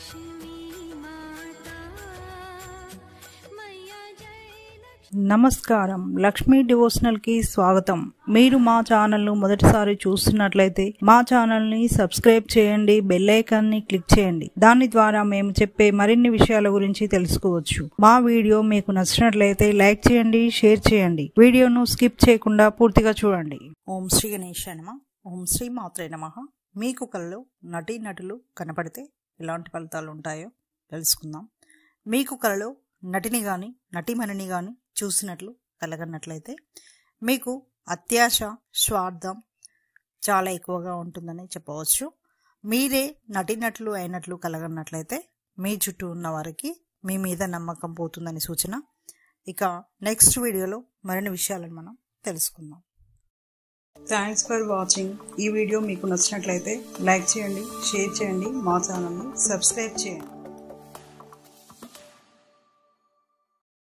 నమస్కారం లక్ష్మీ డివోషనల్ కి స్వాగతం మీరు మా ఛానల్ ను మొదటిసారి చూస్తున్నట్లయితే మా ఛానల్ ని సబ్స్క్రైబ్ చేయండి బెల్ ఐకాన్ ని క్లిక్ చేయండి దాని ద్వారా మేము చెప్పే మరిన్ని విషయాల గురించి తెలుసుకోవచ్చు మా వీడియో మీకు నచ్చినట్లయితే లైక్ చేయండి షేర్ చేయండి వీడియోను స్కిప్ చేయకుండా పూర్తిగా చూడండి ఓం శ్రీ గణేశాయ నమ ఓం శ్రీ మాత్రే నమ మీకు కలలో నటీ నటులు కనపడితే ఎలాంటి ఫలితాలు ఉంటాయో తెలుసుకుందాం మీకు కలలో నటిని గాని నటిమణిని గాని చూసినట్లు కలగనట్లయితే మీకు అత్యాశ స్వార్థం చాలా ఎక్కువగా ఉంటుందని చెప్పవచ్చు మీరే నటినట్లు అయినట్లు కలగనట్లయితే మీ చుట్టూ ఉన్న వారికి మీ మీద నమ్మకం పోతుందని సూచన ఇక నెక్స్ట్ వీడియోలో మరిన్ని విషయాలను మనం తెలుసుకుందాం థ్యాంక్స్ ఫర్ వాచింగ్ ఈ వీడియో మీకు నచ్చినట్లయితే లైక్ చేయండి షేర్ చేయండి మా ఛానల్ని సబ్స్క్రైబ్ చేయండి